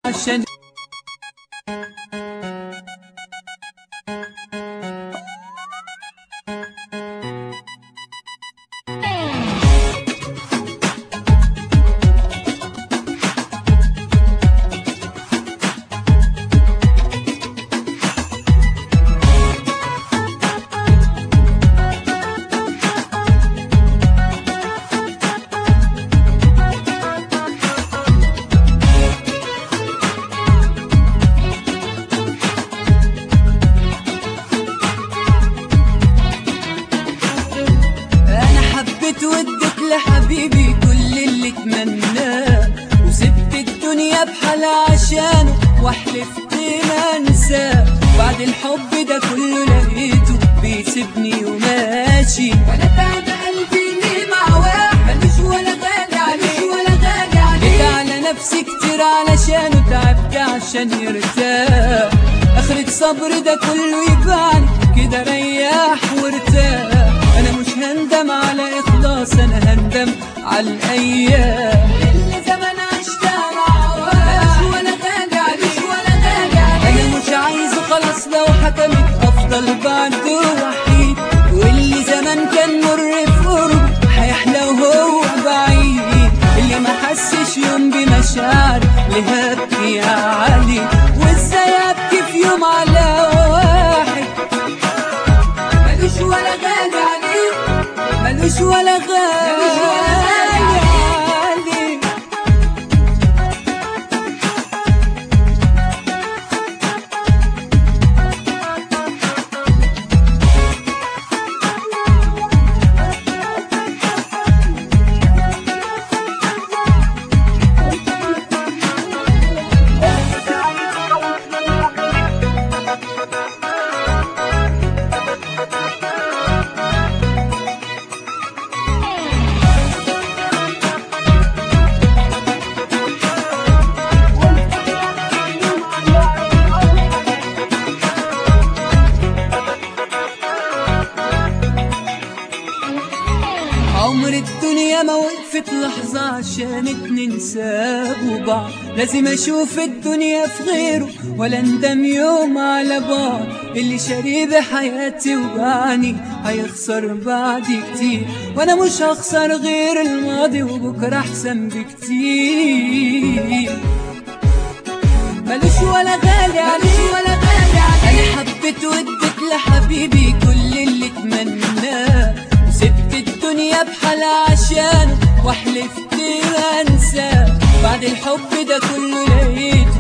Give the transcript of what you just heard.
عشان انا حبيت ودك لحبيبي كل اللي اتمناه وسبت الدنيا بحالها عشانه وحلفت ما انساه بعد الحب ده كله لقيته بيسيبني وماشي وانا تعب قلبي ليه مع واحد ملوش ولا غالي عليه ولا غالي عليه جيت على نفسي كتير علشانه تعبت عشان يرتاح اخرة صبر ده كله يبان كده ريح وارتاح انا مش هندم على اخلاص انا هندم على الايام اللي زمان عشتها مع واحد ولا غالي عليه ولا غالي عليه انا مش عايزه خلاص لو حكمت افضل بعده وحيد واللي زمان كان مر في قرب هيحلى وهو بعيد اللي ما حسش يوم بمشاعر ليه ابكي عليه وازاي ابكي في يوم على واحد ملوش ولا غالي عليه ملوش ولا غالي عليه عمر الدنيا ما وقفت لحظة عشان اتنين سابوا بعض لازم اشوف الدنيا في غيره ولا اندم يوم على بعض اللي شاريه بحياتي وبعني هيخسر بعدي كتير وانا مش هخسر غير الماضي وبكرة احسن بكتير ملوش ولا غالي عليه ولا غالي عليه انا حبيت ودك لحبيبي كل اللي اتمناه وسبت الدنيا بحالها عشانه وحلفت ما انساه بعد الحب ده كله لقيته